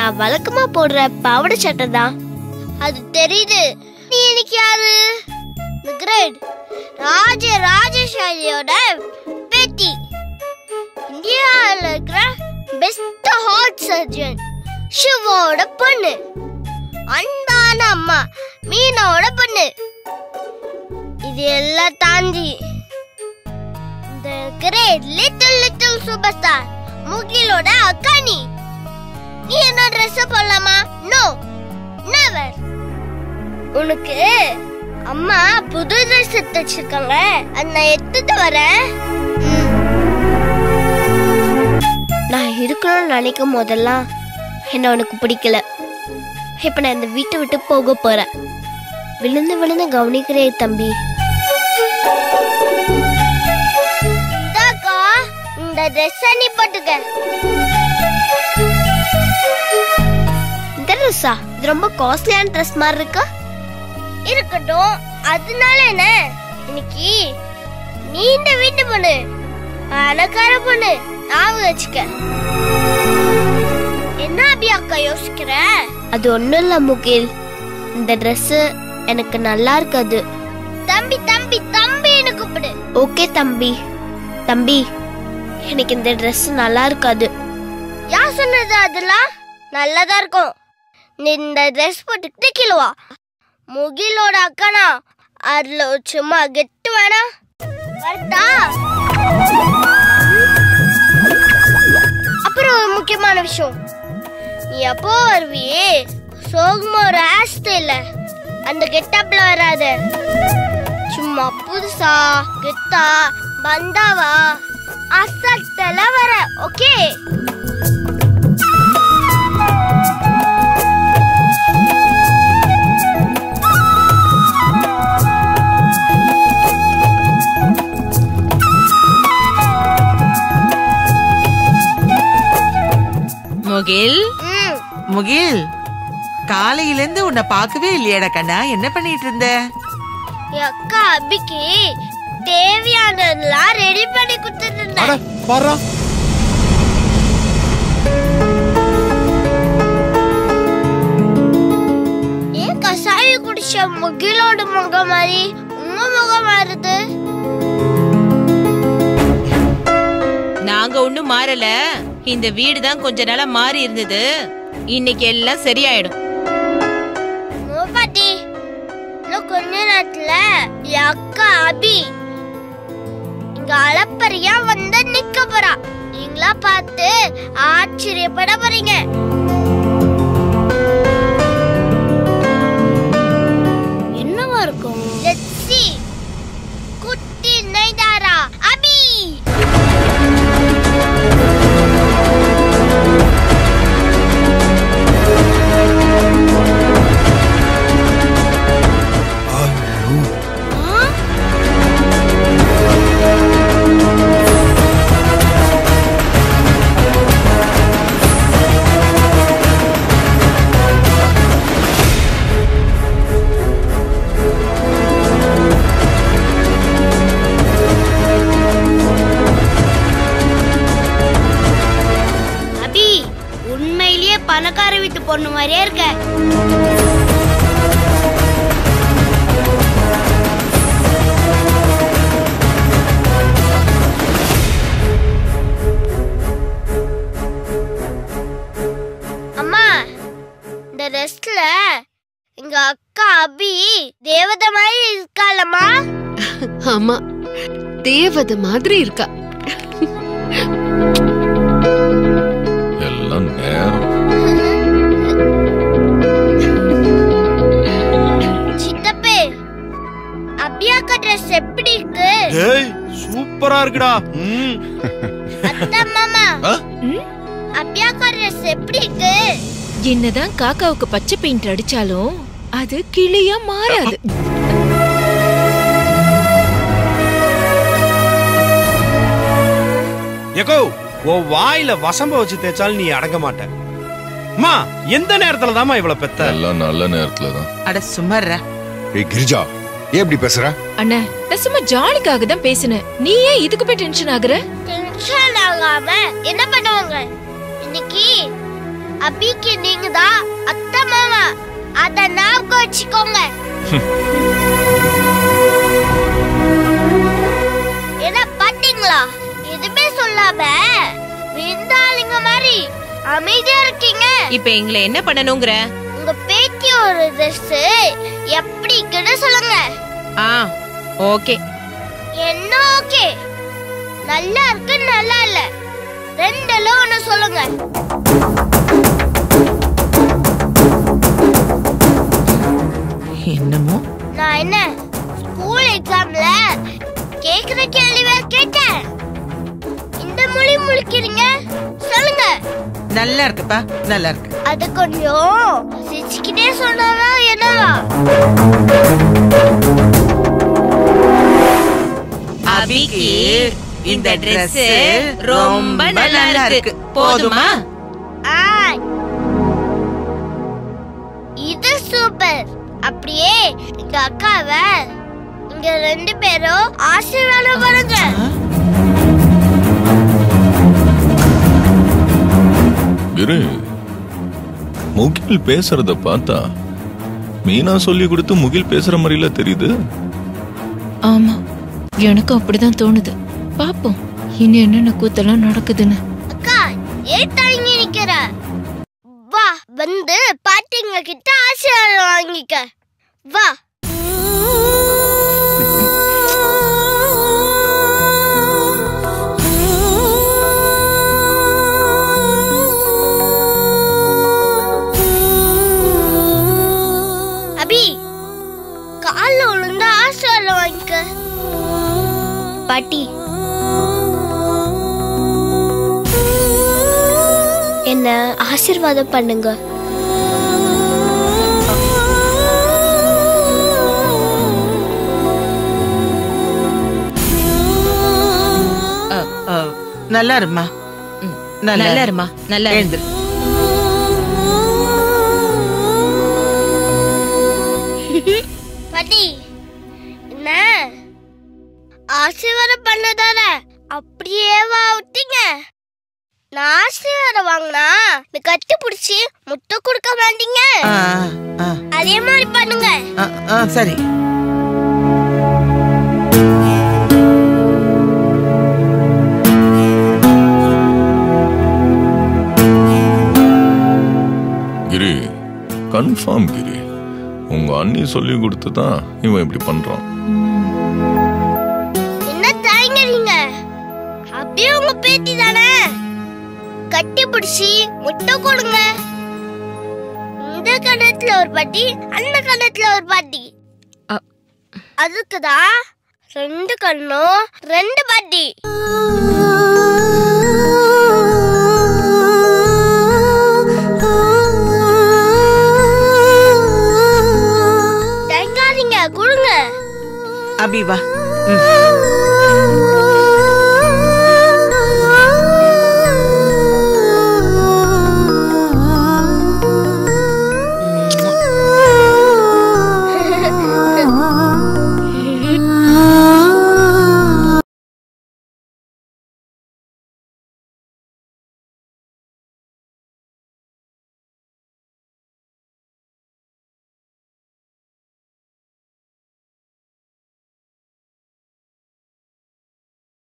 நான் வழக்கமா போடுற பாவாடை சட்டை தான் அது தெரியுது நீ எனக்கு யாரு The great ராஜ ராஜேஸ்வரியோட பேத்தி இந்தியாவில் இருக்கிற பெஸ்ட் ஹார்ட் சர்ஜன் சிவோட பொண்ணு அன்பான அம்மா மீனாவோட பொண்ணு இது எல்லாம் தாண்டி இந்த great little little super star முகிலோட அக்கா நீ நீ என்ன ட்ரெஸ் போடலாமா நோ நெவர் உனக்கு அம்மா புது ட்ரெஸ் எடுத்து வச்சிருக்காங்க அது நான் எடுத்துட்டு வரேன் நான் இருக்கணும்னு நினைக்கும் போதெல்லாம் என்ன உனக்கு பிடிக்கல இப்ப நான் இந்த வீட்டை விட்டு போக போறேன் விழுந்து விழுந்து கவனிக்கிறேன் தம்பி இந்த ட்ரெஸ் நீ போட்டுக்க இந்த ட்ரெஸ்ஸா இது ரொம்ப காஸ்ட்லியான ட்ரெஸ் மாதிரி இருக்கா இருக்கட்டும் அதனால என்ன இன்னைக்கு நீ இந்த வீட்டு பொண்ணு அழகார பொண்ணு ஞாபகம் வச்சுக்க என்ன அபி அக்கா யோசிக்கிற அது ஒண்ணும் இல்ல முகில் இந்த Dress எனக்கு நல்லா இருக்காது தம்பி தம்பி தம்பின்னு கூப்பிடு ஓகே தம்பி தம்பி எனக்கு இந்த Dress நல்லா இருக்காது யார் சொன்னது அதெல்லாம் நல்லதா இருக்கும் நீ இந்த ட்ரெஸ் போட்டுக்கிட்டு கிழுவா முகிலோட அக்கனா அதுல ஒரு சும்மா கெட்டு வேணா வரட்டா அப்புறம் ஒரு முக்கியமான விஷயம் நீ எப்போ வருவியே சோகமா ஒரு ஆஸ்து இல்ல அந்த கெட்டப்ல வராத சும்மா புதுசா கெத்தா பந்தாவா அசத்தல வர ஓகே முகில் ம் முகில் காலையில இருந்து உன்னை பார்க்கவே இல்லையாடா கண்ணா என்ன பண்ணிட்டு இருந்த என் அக்கா அபிக்கு தேவையானதெல்லாம் ரெடி பண்ணி கொடுத்துட்டு அட இருந்தேன் பாரா ஏன் கசாயம் குடிச்ச முகிலோட முகம் மாதிரி உங்க முகம் மாறுது நாங்க ஒண்ணும் மாறல இந்த வீடு தான் கொஞ்ச நாளா மாறி இருந்தது இன்னைக்கு எல்லாம் சரியாயிடும் பாட்டி இன்னும் கொஞ்ச நேரத்துல என் அக்கா அபி இங்க அளப்பறியா வந்து நிக்க போறா நீங்களா பார்த்து ஆச்சரியப்பட போறீங்க என்னவா இருக்கும் லெட்ஸ் see குட்டி நைதாரா அபி ஆ அபி உண்மையிலேயே பணக்கார வீட்டு பொண்ணு மாதிரியே இருக்க அம்மா இந்த ரெஸ்ட்ல எங்க அக்கா அபி தேவதை மாதிரி இருக்காளம்மா ஆமா தேவதை மாதிரி இருக்கா எல்லாம் நேரம் சித்தப்பே அபி அக்கா ட்ரெஸ் எப்படி இருக்கு ஏய் சூப்பரா இருக்குடா ம். அத்தை மாமா ஆ? அபி அக்கா ட்ரெஸ் எப்படி இருக்கு என்னதான் காக்காவுக்கு பச்சை பெயிண்ட் அடிச்சாலும் அது கிளியா மாறாது எகோ உன் வாயில வசம்ப வச்சு தேய்ச்சாலும் நீ அடங்க மாட்ட அம்மா எந்த நேரத்துல தாமா இவ்வளவு பெத்த எல்லாம் நல்ல நேரத்துல தான் அட சுமர்ற ஏய் கிரிஜா ஏன் இப்படி பேசுற அண்ணா நான் சும்மா ஜாலிக்காக தான் பேசினேன் நீ ஏன் இதுக்கு போய் டென்ஷன் ஆகுற டென்ஷன் ஆகாம என்ன பண்ணுவாங்க இன்னைக்கு அபிக்கு நீங்க தான் அத்தை மாமா அத ஞாபகம் வச்சுக்கோங்க என்ன பாத்தீங்களா எதுவுமே சொல்லாம விருந்தாளிங்க மாதிரி அமைதியா இருக்கீங்க இப்ப எங்களை என்ன பண்ணணுங்கிற உங்க பேத்தியோட ட்ரெஸ் எப்படி இருக்குன்னு சொல்லுங்க ஆ ஓகே என்ன ஓகே நல்லா இருக்கு நல்லா இல்ல ரெண்டெல்லாம் ஒண்ணு சொல்லுங்க என்னமோ நான் என்ன ஸ்கூல் எக்ஸாம்ல கேக்குற கேள்வியா கேட்டேன் இந்த மொழி முழிக்கிறீங்க சொல்லுங்க நல்லா இருக்குப்பா நல்லா இருக்கு அது கொஞ்சம் சிரிச்சுக்கிட்டே சொன்னானா என்னவா அபிக்கு இந்த Dress ரொம்ப நல்லா இருக்கு போதுமா ஆ இது சூப்பர் அப்படியே எங்க அக்காவை இங்க ரெண்டு பேரும் ஆசீர்வாதம் பண்ணுங்க கிரு முகில் பேசுறத பார்த்தா மீனா சொல்லி கொடுத்து முகில் பேசுற மாதிரில தெரியுது ஆமா எனக்கும் அப்படிதான் தோணுது பாப்போம் இனி என்னென்ன கூத்தெல்லாம் நடக்குதுன்னு அக்கா ஏன் தயங்கி நிக்கிற வா வந்து பாட்டிங்க கிட்ட ஆசீர்வாதம் வாங்கிக்க வா அபி கால்ல விழுந்து ஆசீர்வாதம் வாங்கிக்க பாட்டி என்ன ஆசீர்வாதம் பண்ணுங்க அ, அ, நல்லா இருமா ம், நல்லா நல்லா இரு. இருமா நல்லா இரு. எழுந்துரு பாட்டி என்ன ஆசீர்வாதம் பண்ணதான அப்படியே வா விட்டீங்க நான் ஆசீர்வாதம் வாங்கினா நீ கட்டி பிடிச்சி முட்டை கொடுக்க மாட்டீங்க ஆ, ஆ, அதே மாதிரி பண்ணுங்க ஆ, ஆ, சரி கிரி கன்ஃபார்ம் கிரி உங்க அண்ணி சொல்லி கொடுத்து தான் இவன் இப்படி பண்றான் என்ன தயங்குறீங்க அப்படியே உங்க பேத்தி தானே கட்டி பிடிச்சி முட்டை கொடுங்க இந்த கணத்துல ஒரு பாட்டி அந்த கணத்துல ஒரு பாட்டி அ- அதுக்குதான் ரெண்டு கண்ணும் ரெண்டு பாட்டி தயங்காதீங்க கொடுங்க அபி வா ம்.